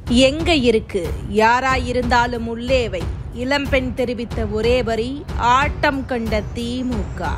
எங்க இருக்கு யாராயிருந்தாலும் உள்ளேவை இளம்பெண் தெரிவித்த ஒரே வரி ஆட்டம் கண்ட திமுக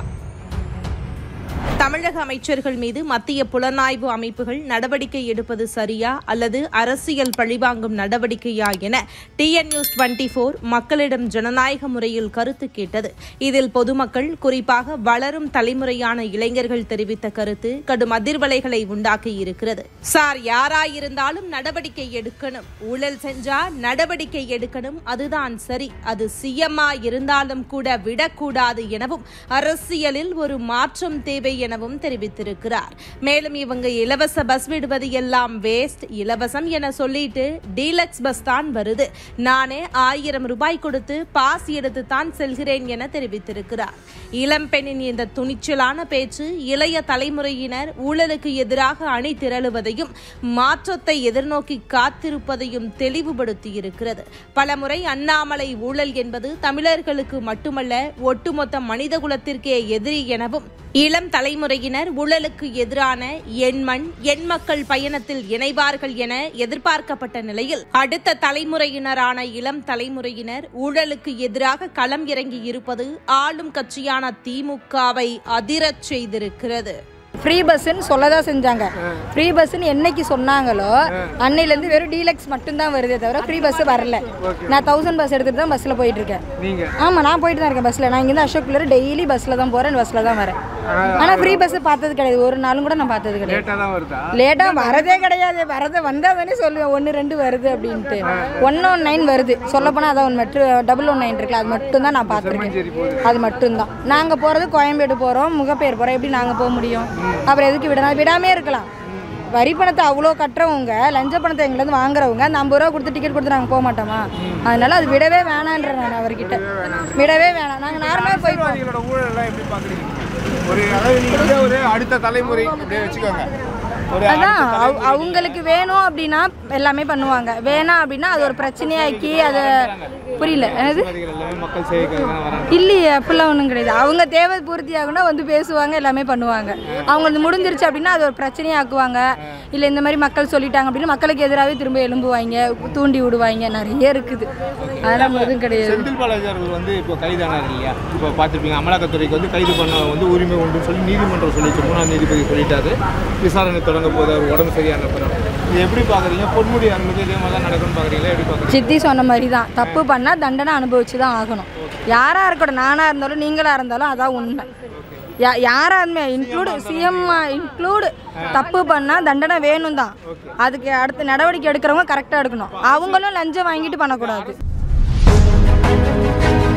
தமிழக அமைச்சர்கள் மீது மத்திய புலனாய்வு அமைப்புகள் நடவடிக்கை எடுப்பது சரியா அல்லது அரசியல் பழிவாங்கும் நடவடிக்கையா என டிஎன் நியூஸ் டுவெண்டி போர் மக்களிடம் ஜனநாயக முறையில் கருத்து கேட்டது இதில் பொதுமக்கள் குறிப்பாக வளரும் தலைமுறையான இளைஞர்கள் தெரிவித்த கருத்து கடும் அதிர்வலைகளை உண்டாக்கி இருக்கிறது சார் யாராயிருந்தாலும் நடவடிக்கை எடுக்கணும் ஊழல் செஞ்சா நடவடிக்கை எடுக்கணும் அதுதான் சரி அது சிஎம்மா இருந்தாலும் கூட விடக்கூடாது எனவும் அரசியலில் ஒரு மாற்றம் தேவை எனவும் தெரிவித்திருக்கிறார் மேலும் இவங்க இலவச பஸ் விடுவது எல்லாம் வேஸ்ட் இலவசம் என சொல்லிட்டு டீலக்ஸ் பஸ் தான் வருது நானே ஆயிரம் ரூபாய் கொடுத்து பாஸ் எடுத்து தான் செல்கிறேன் என தெரிவித்திருக்கிறார் இளம் பெண்ணின் இந்த துணிச்சலான பேச்சு இளைய தலைமுறையினர் ஊழலுக்கு எதிராக அணி திரளுவதையும் மாற்றத்தை எதிர்நோக்கி காத்திருப்பதையும் தெளிவுபடுத்தியிருக்கிறது பலமுறை அண்ணாமலை ஊழல் என்பது தமிழர்களுக்கு மட்டுமல்ல ஒட்டுமொத்த மனிதகுலத்திற்கே எதிரி எனவும் இளம் தலைமுறையினர் ஊழலுக்கு எதிரான எண்மண் எண்மக்கள் பயணத்தில் இணைவார்கள் என எதிர்பார்க்கப்பட்ட நிலையில் அடுத்த தலைமுறையினரான இளம் தலைமுறையினர் ஊழலுக்கு எதிராக களம் இறங்கி இருப்பது ஆளும் கட்சியான திமுகவை அதிரச் செய்திருக்கிறது ஃப்ரீ பஸ்ஸுன்னு சொல்ல தான் செஞ்சாங்க ஃப்ரீ பஸ்ஸுன்னு என்னைக்கு சொன்னாங்களோ அன்னையிலேருந்து வெறும் டீலக்ஸ் மட்டும்தான் வருதே தவிர ஃப்ரீ பஸ் வரல நான் தௌசண்ட் பஸ் எடுத்துட்டு தான் பஸ்ஸில் போயிட்டு இருக்கேன் நீங்க ஆமாம் நான் போயிட்டு தான் இருக்கேன் பஸ்ஸில் நான் இங்கேருந்து அசோக் பிள்ளர் டெய்லி பஸ்ஸில் தான் போகிறேன் பஸ்ஸில் தான் வரேன் ஆனால் ஃப்ரீ பஸ் பார்த்தது கிடையாது ஒரு நாளும் கூட நான் பார்த்தது கிடையாது லேட்டா தான் வருதா லேட்டாக வரதே கிடையாது வரது வந்தால் தானே சொல்லுவேன் ஒன்று ரெண்டு வருது அப்படின்ட்டு ஒன் ஒன் நைன் வருது சொல்லப்போனால் அதான் ஒன்று மட்டும் டபுள் ஒன் நைன் இருக்குல்ல அது மட்டும் தான் நான் பார்த்துருக்கேன் அது மட்டும்தான் நாங்கள் போகிறது கோயம்பேடு போகிறோம் முகப்பேர் போகிறோம் எப்படி நாங்கள் போக முடியும் அப்புறம் எதுக்கு விடணும் விடாமே இருக்கலாம் வரி பணத்தை அவ்வளோ கட்டுறவங்க லஞ்ச பணத்தை எங்கேருந்து வாங்குறவங்க அந்த ஐம்பது ரூபா கொடுத்து டிக்கெட் கொடுத்து நாங்கள் போக மாட்டோமா அதனால அது விடவே வேணான்ற நான் அவர்கிட்ட விடவே வேணாம் நாங்கள் நார்மலாக போய்ப்போம் அரசியல்வாதிகளோட ஊழல் எல்லாம் எப்படி பாக்குறீங்க ஒரு அதாவது நீங்க வந்து ஒரு அடுத்த தலைமுறை அப்படியே வச்சுக்கோங்க ஒரு அதான் அவ- அவங்களுக்கு வேணும் அப்படின்னா எல்லாமே பண்ணுவாங்க வேணாம் அப்படின்னா அது ஒரு பிரச்சனையாக்கி அதை புரியல என்னது அரசியல்வாதிகள் எல்லாமே மக்கள் சேவைக்காக தான் வராங்க இல்லையே அப்படிலாம் ஒன்றும் கிடையாது அவங்க தேவை பூர்த்தி ஆகுனா வந்து பேசுவாங்க எல்லாமே பண்ணுவாங்க அவங்க அது முடிஞ்சிருச்சு அப்படின்னா அது ஒரு பிரச்சனையாக்குவாங்க இல்லை இந்த மாதிரி மக்கள் சொல்லிட்டாங்க அப்படின்னா மக்களுக்கு எதிராகவே திரும்ப எழும்புவாங்க தூண்டி விடுவாங்க நிறைய இருக்குது அதெல்லாம் எதுவும் கிடையாது செந்தில் பாலாஜி அவர்கள் வந்து இப்போ கைதானார் இல்லையா இப்போ பார்த்துருப்பீங்க அமலாக்கத்துறைக்கு வந்து கைது பண்ண வந்து உரிமை உண்டுன்னு சொல்லி நீதிமன்றம் சொல்லிச்சு மூணாம் நீதிபதி சொல்லிட்டாரு விசாரணை தொடங்க போது அவர் உடம்பு சரியான பிறகு இது எப்படி பார்க்குறீங்க பொன்முடி அவர்களுக்கு இதே மாதிரி தான் நடக்கும்னு பார்க்குறீங்களா எப்படி பார்க்குறீங்க சித்தி சொன்ன மாதிரி தான் தப்பு பண்ணால் தண்டனை அனுபவிச்சு தான் ஆகணும் யாராக இருக்கட்டும் நானாக இருந்தாலும் நீங்களாக இருந்தாலும் அதான் உண்மை யா யாராக இருந்தா இன்க்ளூடு சிஎம் இன்க்ளூடு தப்பு பண்ணால் தண்டனை வேணும் தான் அதுக்கு அடுத்த நடவடிக்கை எடுக்கிறவங்க கரெக்டாக எடுக்கணும் அவங்களும் லஞ்சம் வாங்கிட்டு பண்ணக்கூடாது